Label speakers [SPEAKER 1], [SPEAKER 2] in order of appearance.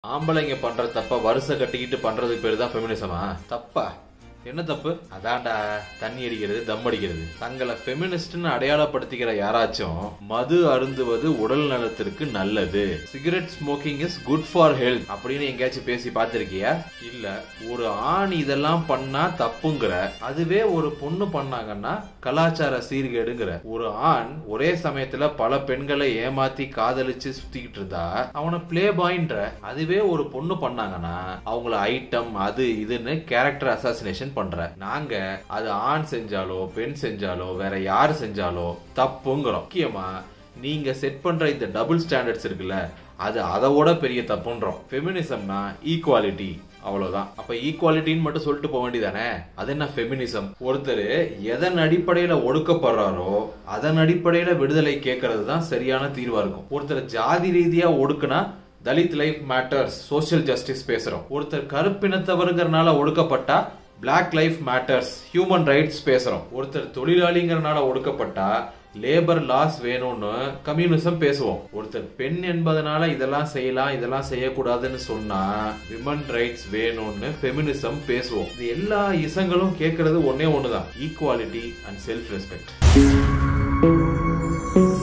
[SPEAKER 1] ஆம்பளைங்க பண்ற தப்ப வருஷ கட்டிக்கிட்டு பண்றதுக்கு பேரு தான் ஃபெமினிசமா தப்பா என்ன தப்பு அதான்டா தண்ணி அடிக்கிறது தம் அடிக்கிறது தங்களை ஃபெமினிஸ்ட்னு அடையாளப்படுத்திக்கிற யாராச்சும் மது அருந்துவது உடல் நலத்திற்கு நல்லது cigarette smoking is good for health அப்படின்னு எங்கேயாச்சும் பேசி பார்த்திருக்கியா இல்ல ஒரு ஆண் இதெல்லாம் பண்ணா தப்புங்கிற அதுவே ஒரு பொண்ணு பண்ணாங்கன்னா கலாச்சார சீர்கேடுங்கிற ஒரு ஆண் ஒரே சமயத்துல பல பெண்களை ஏமாத்தி காதலிச்சு சுத்திக்கிட்டு இருந்தா அவனை பிளே பாயின்ற அதுவே ஒரு பொண்ணு பண்ணாங்கன்னா அவங்கள ஐட்டம் அது இதுன்னு கேரக்டர் அசாசினேஷன் பண்ற நாங்க அது ஆண் செஞ்சாலோ பெண் செஞ்சாலோ வேற யார் செஞ்சாலோ தப்புங்கிறோம் முக்கியமா நீங்க செட் பண்ற இந்த டபுள் ஸ்டாண்டர்ட்ஸ் இருக்குல்ல அது அதோட பெரிய தப்புன்றோம் ஃபெமினிசம்னா ஈக்குவாலிட்டி அவ்வளவுதான் அப்ப ஈக்குவாலிட்டின்னு மட்டும் சொல்லிட்டு போக வேண்டியதானே அது என்ன ஃபெமினிசம் ஒருத்தர் எதன் அடிப்படையில ஒடுக்கப்படுறாரோ அதன் அடிப்படையில விடுதலை கேட்கறது தான் சரியான தீர்வா இருக்கும் ஒருத்தர் ஜாதி ரீதியா ஒடுக்குனா Dalit life matters social justice பேசுறோம் ஒருத்தர் கருப்பினத்தவருங்கிறனால ஒடுக்கப்பட்டா black life matters human rights பேசுறோம் ஒருத்தர் தொழிலாளிங்கிறனால ஒடுக்கப்பட்டா லேபர் லாஸ் வேணும்னு கம்யூனிசம் பேசுவோம் ஒருத்தர் பெண் என்பதனால இதெல்லாம் செய்யலாம் இதெல்லாம் செய்யக்கூடாதுன்னு சொன்னா விமன் ரைட்ஸ் வேணும்னு ஃபெமினிசம் பேசுவோம் இது எல்லா இசங்களும் கேட்கறது ஒன்னே ஒண்ணுதான் ஈக்குவாலிட்டி அண்ட் செல்ஃப் ரெஸ்பெக்ட்